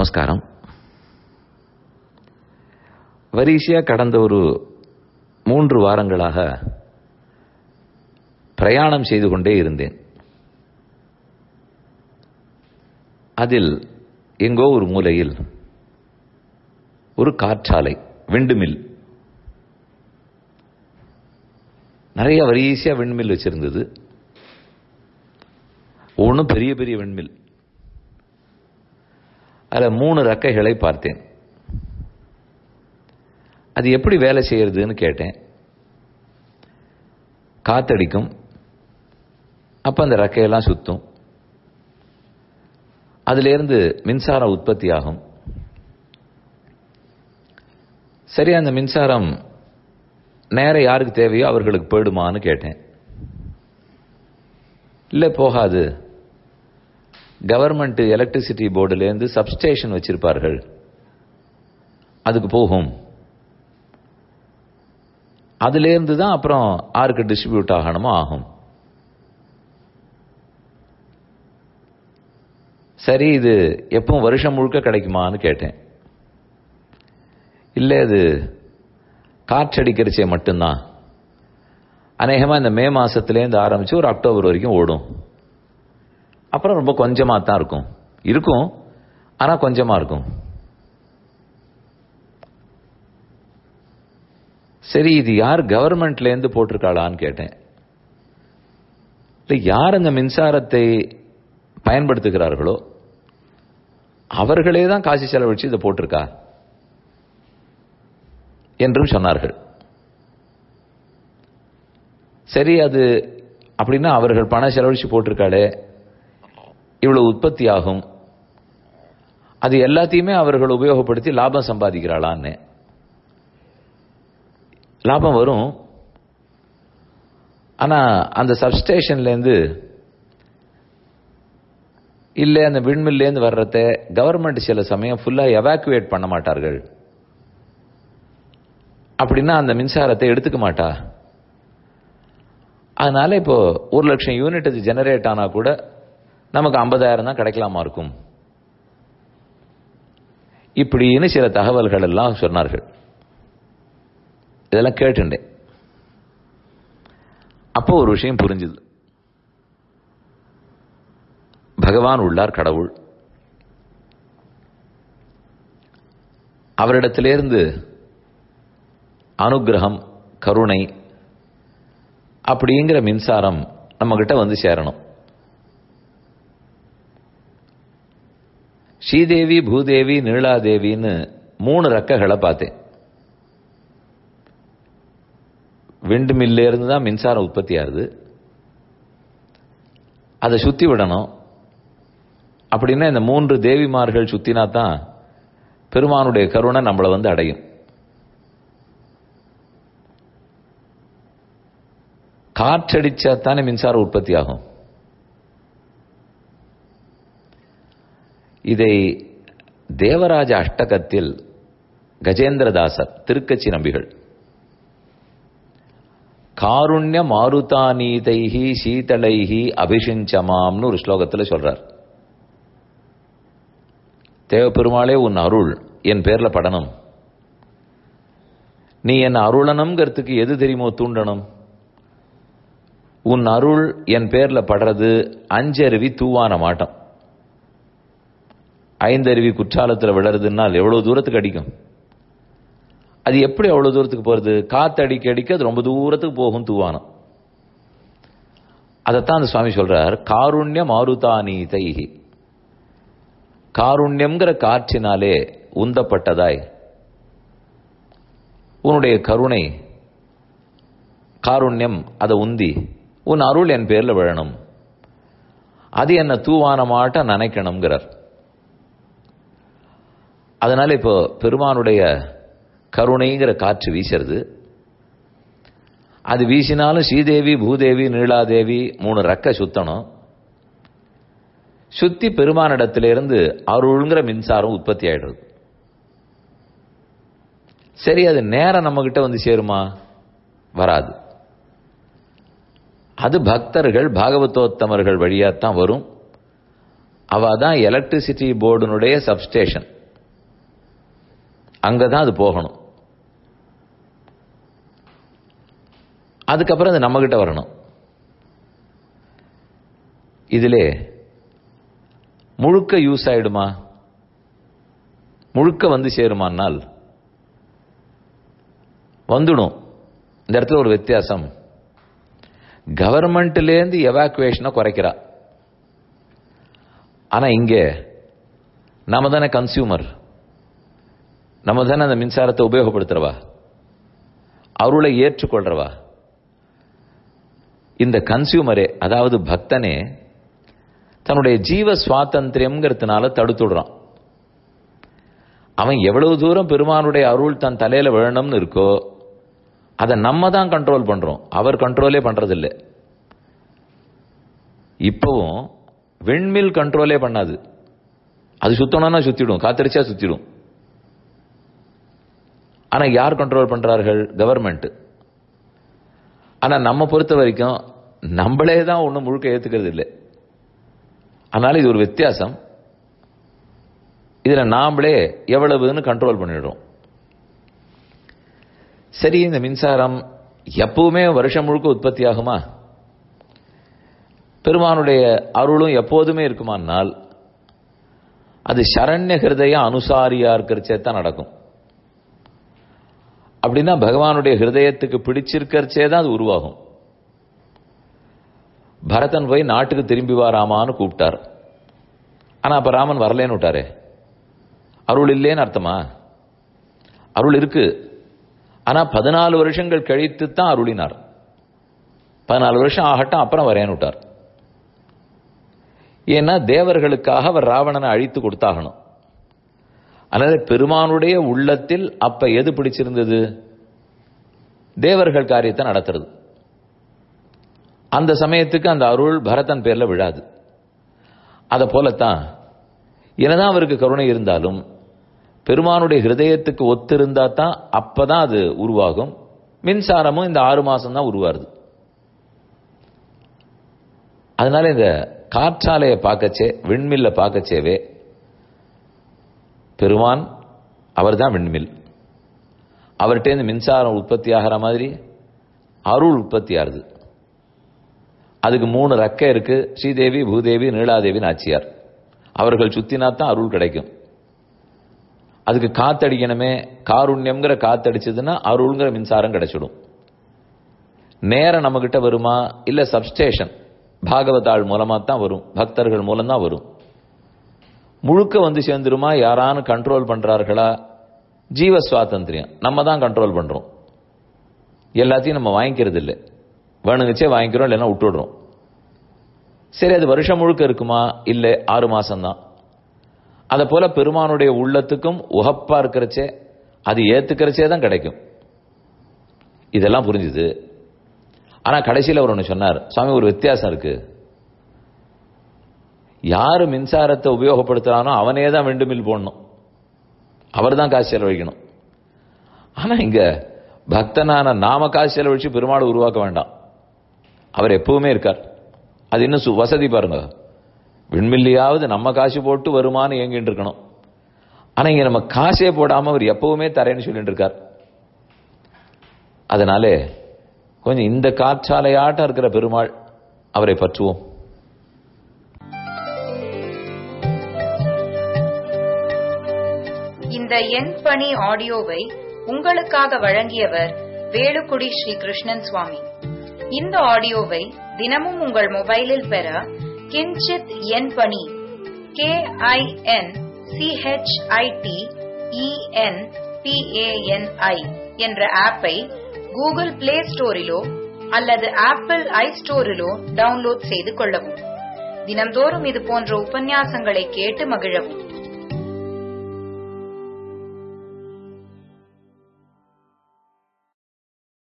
நமஸ்காரம் வரிசையா கடந்த ஒரு மூன்று வாரங்களாக பிரயாணம் செய்து கொண்டே இருந்தேன் அதில் எங்கோ ஒரு மூலையில் ஒரு காற்றாலை விண்டுமில் நிறைய வரிசையா விண்மில் வச்சிருந்தது ஒன்றும் பெரிய பெரிய விண்மில் அதில் மூணு ரெக்கைகளை பார்த்தேன் அது எப்படி வேலை செய்யறதுன்னு கேட்டேன் காத்தடிக்கும் அப்போ அந்த ரெக்கையெல்லாம் சுத்தும் அதிலிருந்து மின்சாரம் உற்பத்தி ஆகும் சரி அந்த மின்சாரம் நேர யாருக்கு தேவையோ அவர்களுக்கு போயிடுமான்னு கேட்டேன் இல்லை போகாது கவர்மெண்ட் எலக்ட்ரிசிட்டி போர்டுலேருந்து சப்ஸ்டேஷன் வச்சிருப்பார்கள் அதுக்கு போகும் அதுலேருந்து தான் அப்புறம் ஆருக்கு டிஸ்ட்ரிபியூட் ஆகணுமோ ஆகும் சரி இது எப்பவும் வருஷம் முழுக்க கிடைக்குமான்னு கேட்டேன் இல்லை அது காற்றடிக்கிறச்சே மட்டும்தான் அநேகமாக இந்த மே மாசத்துலேருந்து ஆரம்பிச்சு ஒரு அக்டோபர் வரைக்கும் ஓடும் அப்புறம் ரொம்ப கொஞ்சமாக தான் இருக்கும் இருக்கும் ஆனால் கொஞ்சமாக இருக்கும் சரி இது யார் கவர்மெண்ட்லேருந்து போட்டிருக்காளான்னு கேட்டேன் இல்லை யார் அந்த மின்சாரத்தை பயன்படுத்துகிறார்களோ அவர்களே தான் காசு செலவழிச்சு இதை போட்டிருக்கா என்றும் சொன்னார்கள் சரி அது அப்படின்னா அவர்கள் பண செலவழிச்சு போட்டிருக்காளே இவ்வளவு உற்பத்தி ஆகும் அது எல்லாத்தையுமே அவர்கள் உபயோகப்படுத்தி லாபம் சம்பாதிக்கிறாளான்னு லாபம் வரும் ஆனா அந்த சப்ஸ்டேஷன்லேருந்து இல்லை அந்த விண்மில்லேருந்து வர்றத கவர்மெண்ட் சில சமயம் ஃபுல்லாக எவாக்குவேட் பண்ண மாட்டார்கள் அப்படின்னா அந்த மின்சாரத்தை எடுத்துக்க மாட்டா அதனால இப்போ ஒரு லட்சம் யூனிட் அது ஜெனரேட் ஆனா கூட நமக்கு ஐம்பதாயிரம் தான் கிடைக்கலாமா இருக்கும் இப்படின்னு சில தகவல்கள் எல்லாம் சொன்னார்கள் இதெல்லாம் கேட்டுண்டேன் அப்போ ஒரு விஷயம் புரிஞ்சுது பகவான் உள்ளார் கடவுள் அவரிடத்திலிருந்து அனுகிரகம் கருணை அப்படிங்கிற மின்சாரம் நம்ம கிட்ட வந்து சேரணும் ஸ்ரீதேவி பூதேவி நீலாதேவின்னு மூணு ரெக்கைகளை பார்த்தேன் விண்டு மில்லேருந்து தான் மின்சாரம் உற்பத்தி ஆகுது அதை சுத்தி விடணும் அப்படின்னா இந்த மூன்று தேவிமார்கள் சுத்தினா தான் பெருமானுடைய கருணை நம்மளை வந்து அடையும் காற்றடிச்சா தானே மின்சார உற்பத்தி ஆகும் இதை தேவராஜ அஷ்டகத்தில் கஜேந்திரதாசர் திருக்கச்சி நம்பிகள் காருண்ய மாருதானீதைஹி சீதளைஹி அபிஷிஞ்சமாம்னு ஒரு ஸ்லோகத்தில் சொல்றார் தேவப்பெருமாளே உன் அருள் என் பேர்ல படணும் நீ என் அருளனம்ங்கிறதுக்கு எது தெரியுமோ தூண்டணும் உன் அருள் என் பேர்ல படுறது அஞ்சருவி தூவான மாட்டம் ஐந்தருவி குற்றாலத்தில் விழறதுனால் எவ்வளவு தூரத்துக்கு அடிக்கும் அது எப்படி அவ்வளவு தூரத்துக்கு போறது காத்து அடிக்க அடிக்க அது ரொம்ப தூரத்துக்கு போகும் தூவானம் அதைத்தான் அந்த சுவாமி சொல்றார் காருண்ய மாருதானீதைஹி காருண்யம்ங்கிற காற்றினாலே உந்தப்பட்டதாய் உன்னுடைய கருணை காருண்யம் அதை உந்தி உன் அருள் என் பேர்ல விழணும் அது என்ன தூவானமாட்ட நினைக்கணுங்கிறார் அதனால இப்போ பெருமானுடைய கருணைங்கிற காற்று வீசுறது அது வீசினாலும் ஸ்ரீதேவி பூதேவி நீலாதேவி மூணு ரெக்க சுத்தணும் சுத்தி பெருமானிடத்திலிருந்து அருள்ங்கிற மின்சாரம் உற்பத்தி ஆயிடுறது சரி அது நேரம் நம்ம கிட்ட வந்து சேருமா வராது அது பக்தர்கள் பாகவதோத்தமர்கள் வழியாத்தான் வரும் அவ தான் எலக்ட்ரிசிட்டி போர்டுனுடைய சப்ஸ்டேஷன் அங்கதான் அது போகணும் அதுக்கப்புறம் அது நம்மகிட்ட வரணும் இதிலே முழுக்க யூஸ் ஆயிடுமா முழுக்க வந்து சேருமானால் வந்துடும் இந்த இடத்துல ஒரு வித்தியாசம் கவர்மெண்ட்லேருந்து எவாக்குவேஷனை குறைக்கிறா ஆனா இங்க நாம தானே கன்சியூமர் நம்ம தானே அந்த மின்சாரத்தை உபயோகப்படுத்துறவா அருளை ஏற்றுக்கொள்றவா இந்த கன்சியூமரே அதாவது பக்தனே தன்னுடைய ஜீவ சுவாதந்திரியம்ங்கிறதுனால தடுத்துடுறான் அவன் எவ்வளவு தூரம் பெருமானுடைய அருள் தன் தலையில விழணும்னு இருக்கோ அதை நம்ம தான் கண்ட்ரோல் பண்றோம் அவர் கண்ட்ரோலே பண்றதில்லை இப்பவும் விண்மில் கண்ட்ரோலே பண்ணாது அது சுத்தணும்னா சுத்திடும் காத்தடிச்சா சுத்திடும் ஆனா யார் கண்ட்ரோல் பண்றார்கள் கவர்மெண்ட் ஆனா நம்ம பொறுத்த வரைக்கும் நம்மளே தான் ஒன்றும் முழுக்க ஏத்துக்கிறது இல்லை அதனால இது ஒரு வித்தியாசம் இதுல நாமளே எவ்வளவுன்னு கண்ட்ரோல் பண்ணிடுறோம் சரி இந்த மின்சாரம் எப்பவுமே வருஷம் முழுக்க உற்பத்தி ஆகுமா பெருமானுடைய அருளும் எப்போதுமே இருக்குமானால் அது சரண்ய ஹிருதய அனுசாரியா இருக்கிறச்சே தான் நடக்கும் அப்படின்னா பகவானுடைய ஹிருதயத்துக்கு பிடிச்சிருக்கிறச்சே தான் அது உருவாகும் பரதன் போய் நாட்டுக்கு திரும்பி வா ராமான்னு கூப்பிட்டார் ஆனா அப்ப ராமன் வரலேன்னு விட்டாரே அருள் இல்லேன்னு அர்த்தமா அருள் இருக்கு ஆனா பதினாலு வருஷங்கள் கழித்து தான் அருளினார் பதினாலு வருஷம் ஆகட்டும் அப்புறம் வரேன்னு விட்டார் ஏன்னா தேவர்களுக்காக அவர் ராவணனை அழித்து கொடுத்தாகணும் அதனால பெருமானுடைய உள்ளத்தில் அப்ப எது பிடிச்சிருந்தது தேவர்கள் காரியத்தை நடத்துறது அந்த சமயத்துக்கு அந்த அருள் பரதன் பேர்ல விழாது அதை போலத்தான் என்னதான் அவருக்கு கருணை இருந்தாலும் பெருமானுடைய ஹிருதயத்துக்கு ஒத்திருந்தா தான் அப்பதான் அது உருவாகும் மின்சாரமும் இந்த ஆறு மாசம் தான் உருவாருது அதனால இந்த காற்றாலையை பார்க்கச்சே விண்மில்ல பார்க்கச்சேவே பெருமான் அவர் தான் விண்மில் அவர்கிட்ட மின்சாரம் உற்பத்தி ஆகிற மாதிரி அருள் உற்பத்தி ஆகுது அதுக்கு மூணு ரெக்கை இருக்கு ஸ்ரீதேவி பூதேவி நீலாதேவி நாச்சியார் அவர்கள் சுத்தினா தான் அருள் கிடைக்கும் அதுக்கு காத்தடிக்கணுமே காருண்யம்ங்கிற காத்தடிச்சதுன்னா அருள்ங்கிற மின்சாரம் கிடைச்சிடும் நேரம் நம்ம கிட்ட வருமா இல்ல சப்ஸ்டேஷன் பாகவதாள் மூலமா தான் வரும் பக்தர்கள் மூலம் தான் வரும் முழுக்க வந்து சேர்ந்துருமா யாரானு கண்ட்ரோல் பண்றார்களா ஜீவ சுவாதந்திரியம் நம்ம தான் கண்ட்ரோல் பண்றோம் எல்லாத்தையும் நம்ம வாங்கிக்கிறது இல்லை வேணுங்கச்சே வாங்கிக்கிறோம் இல்லைன்னா விட்டுடுறோம் சரி அது வருஷம் முழுக்க இருக்குமா இல்லை ஆறு மாசம்தான் அதை போல பெருமானுடைய உள்ளத்துக்கும் உகப்பா இருக்கிறச்சே அது ஏத்துக்கிறச்சே தான் கிடைக்கும் இதெல்லாம் புரிஞ்சுது ஆனா கடைசியில் அவர் ஒன்று சொன்னார் சுவாமி ஒரு வித்தியாசம் இருக்கு யாரு மின்சாரத்தை உபயோகப்படுத்துறானோ அவனே தான் வெண்டுமில் போடணும் அவர் தான் காசு செலவழிக்கணும் ஆனா இங்க பக்தனான நாம காசு செலவழிச்சு பெருமாள் உருவாக்க வேண்டாம் அவர் எப்பவுமே இருக்கார் அது இன்னும் சு- வசதி பாருங்க விண்மில்லியாவது நம்ம காசு போட்டு வருமானு இயங்கிட்டு இருக்கணும் ஆனா இங்க நம்ம காசே போடாம அவர் எப்பவுமே தரேன்னு சொல்லிட்டு இருக்கார் அதனாலே கொஞ்சம் இந்த காற்றாலையாட்டம் இருக்கிற பெருமாள் அவரை பற்றுவோம் இந்த எண் பணி ஆடியோவை உங்களுக்காக வழங்கியவர் வேலுக்குடி ஸ்ரீ கிருஷ்ணன் சுவாமி இந்த ஆடியோவை தினமும் உங்கள் மொபைலில் பெற கிஞ்சித் எண் பணி கே ஐ என் சிஹெச்ஐடி இஎன் பிஏஎன்ஐ என்ற ஆப்பை கூகுள் பிளே ஸ்டோரிலோ அல்லது ஆப்பிள் ஐ ஸ்டோரிலோ டவுன்லோட் செய்து கொள்ளவும் தினம்தோறும் இது போன்ற உபன்யாசங்களை கேட்டு மகிழவும்